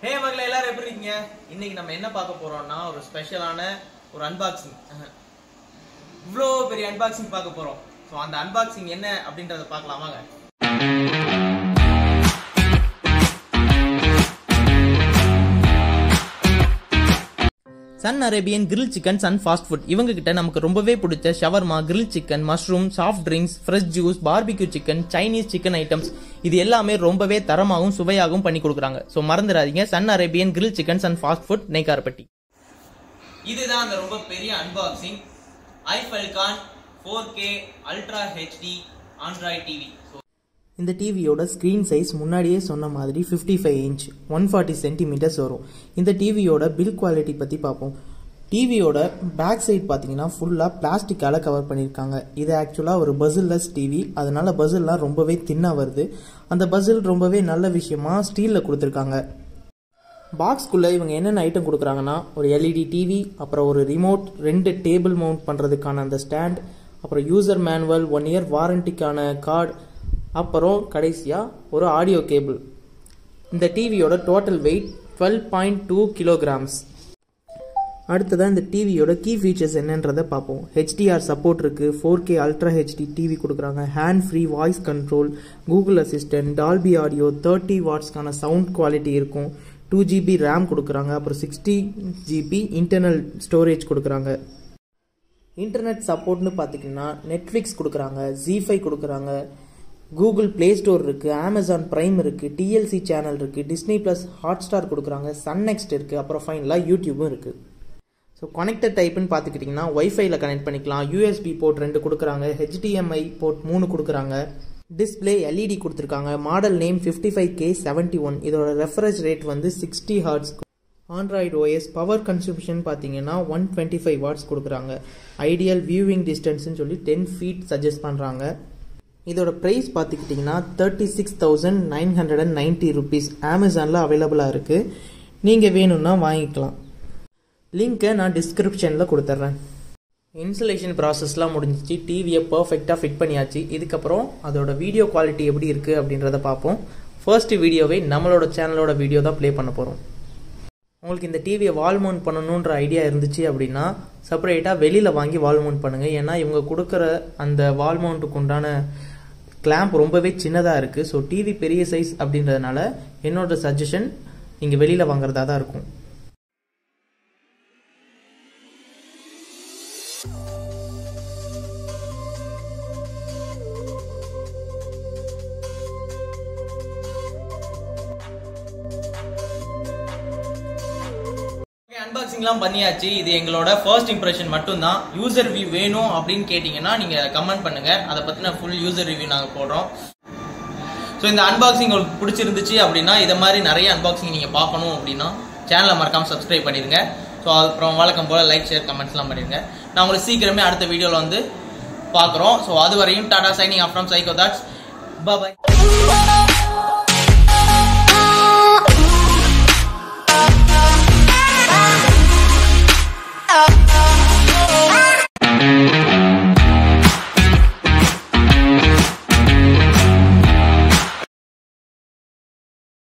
ஹே மகளே எல்லாரும் எப்படி இருக்கீங்க இன்னைக்கு நம்ம என்ன பார்க்க போறோம்னா ஒரு ஸ்பெஷலான ஒரு அன்பாக்சிங் இவ்வளோ பெரிய அன்பாக்சிங் பார்க்க போறோம் ஸோ அந்த அன்பாக்சிங் என்ன அப்படின்றத பார்க்கலாம் வாங்க Sun Arabian grill chicken Sun fast food இவங்க கிட்ட நமக்கு ரொம்பவே பிடிச்ச shawarma grill chicken mushroom soft drinks fresh juice barbecue chicken Chinese chicken items இது எல்லாமே ரொம்பவே தரமாகவும் சுவையாகவும் பண்ணி கொடுக்குறாங்க ஸோ மறந்துடாதீங்க Sun Arabian grill chicken Sun fast food Neikkarapatti இதுதான் அந்த ரொம்ப பெரிய unboxing iFFalcon four K ultra HD Android TV இந்த டிவியோட ஸ்க்ரீன் சைஸ் முன்னாடியே சொன்ன மாதிரி fifty five inch one forty centimetres வரும் இந்த டிவியோட பில் குவாலிட்டி பற்றி பார்ப்போம் டிவியோட பேக் சைடு பார்த்தீங்கன்னா ஃபுல்லாக பிளாஸ்டிக்கால் கவர் பண்ணியிருக்காங்க இது ஆக்சுவலாக ஒரு பசில்லஸ் டிவி அதனால பசில்லாம் ரொம்பவே தின்னாக வருது அந்த பசில் ரொம்பவே நல்ல விஷயமா ஸ்டீலில் கொடுத்துருக்காங்க பாக்ஸ்க்குள்ளே இவங்க என்னென்ன ஐட்டம் கொடுக்குறாங்கன்னா ஒரு எல்இடி டிவி அப்புறம் ஒரு ரிமோட் ரெண்டு டேபிள் மவுண்ட் பண்ணுறதுக்கான அந்த ஸ்டாண்ட் அப்புறம் யூசர் மேனுவல் ஒன் இயர் வாரண்டிக்கான கார்டு அப்புறம் கடைசியாக ஒரு ஆடியோ கேபிள் இந்த டிவியோட total weight twelve point two kilograms அடுத்ததான் இந்த டிவியோட கீ ஃபீச்சர்ஸ் என்னன்றதை பார்ப்போம் ஹெச்டிஆர் சப்போர்ட் இருக்கு four K ultra HD TV கொடுக்குறாங்க hand free voice control Google Assistant Dolby audio thirty வாட்ஸ்க்கான சவுண்ட் குவாலிட்டி இருக்கும் டூ ஜிபி ரேம் கொடுக்குறாங்க அப்புறம் சிக்ஸ்டி ஜிபி இன்டர்னல் ஸ்டோரேஜ் கொடுக்குறாங்க இன்டர்நெட் சப்போர்ட்னு பார்த்திங்கன்னா நெட்ஃப்ளிக்ஸ் கொடுக்குறாங்க ஜிஃபை கொடுக்குறாங்க கூகுள் ப்ளே ஸ்டோர் இருக்குது அமேசான் ப்ரைம் இருக்குது டிஎல்சி சேனல் இருக்குது டிஸ்னி ப்ளஸ் ஹாட் ஸ்டார் கொடுக்குறாங்க சன் நெக்ஸ்ட் இருக்குது அப்புறம் ஃபைனலாக யூடியூபும் இருக்குது ஸோ கனெக்டட் டைப்புன்னு பார்த்துக்கிட்டிங்கன்னா ஒய்ஃபைல கனெக்ட் பண்ணிக்கலாம் யூஎஸ்பி போர்ட் ரெண்டு கொடுக்குறாங்க ஹெச்டிஎம்ஐ போர்ட் மூணு கொடுக்குறாங்க டிஸ்பிளே எல்இடி கொடுத்துருக்காங்க model name fifty five K seventy one இதோட ரெஃபரன்ஸ் ரேட் வந்து sixty hertz Android OS power consumption பார்த்தீங்கன்னா ஒன் டுவெண்ட்டி ஃபைவ் வாட்ஸ் கொடுக்குறாங்க ஐடியல் வியூவிங் டிஸ்டன்ஸ்னு சொல்லி டென் ஃபீட் சஜஸ்ட் பண்ணுறாங்க இதோட ப்ரைஸ் பார்த்துக்கிட்டிங்கன்னா thirty six thousand nine hundred and ninety rupees அமேசானில் அவைலபிளாக இருக்குது நீங்கள் வேணும்னா வாங்கிக்கலாம் லிங்க்கை நான் டிஸ்கிரிப்ஷனில் கொடுத்துட்றேன் இன்சுலேஷன் ப்ராசஸ்லாம் முடிஞ்சிச்சு டிவியை பர்ஃபெக்டாக ஃபிட் பண்ணியாச்சு இதுக்கப்புறம் அதோட வீடியோ குவாலிட்டி எப்படி இருக்குது அப்படின்றத பார்ப்போம் ஃபர்ஸ்ட் வீடியோவை நம்மளோட சேனலோட வீடியோ தான் ப்ளே பண்ண போகிறோம் உங்களுக்கு இந்த டிவியை வால் மவுண்ட் பண்ணணுன்ற ஐடியா இருந்துச்சு அப்படின்னா செப்பரேட்டாக வெளியில் வாங்கி வால் மவுண்ட் பண்ணுங்கள் ஏன்னா இவங்க கொடுக்குற அந்த வால் மவுண்ட்டுக்கு உண்டான கிளாம்ப் ரொம்பவே சின்னதாக இருக்குது ஸோ டிவி பெரிய சைஸ் அப்படின்றதுனால என்னோட சஜஷன் நீங்கள் வெளியில் வாங்குறதா தான் இருக்கும் அன்பாக்சிங்லாம் பண்ணியாச்சு இது எங்களோட ஃபர்ஸ்ட் இம்ப்ரெஷன் மட்டும்தான் யூசர் ரிவ்யூ வேணும் அப்படின்னு கேட்டிங்கன்னா நீங்கள் கமெண்ட் பண்ணுங்க அதை பற்றின ஃபுல் யூசர் ரிவ்யூ நாங்கள் போடுறோம் ஸோ இந்த அன்பாக்சிங் உங்களுக்கு பிடிச்சிருந்துச்சு அப்படின்னா இதை மாதிரி நிறைய அன்பாக்சிங் நீங்கள் பார்க்கணும் அப்படின்னா சேனலை மறக்காமல் சப்ஸ்கிரைப் பண்ணிடுங்க ஸோ அப்புறம் வழக்கம் போல் லைக் ஷேர் கமெண்ட்ஸ்லாம் பண்ணிடுங்க நான் உங்களுக்கு சீக்கிரமே அடுத்த வீடியோவில் வந்து பார்க்குறோம் ஸோ அது வரையும் tata signing off from psycho thoughts bye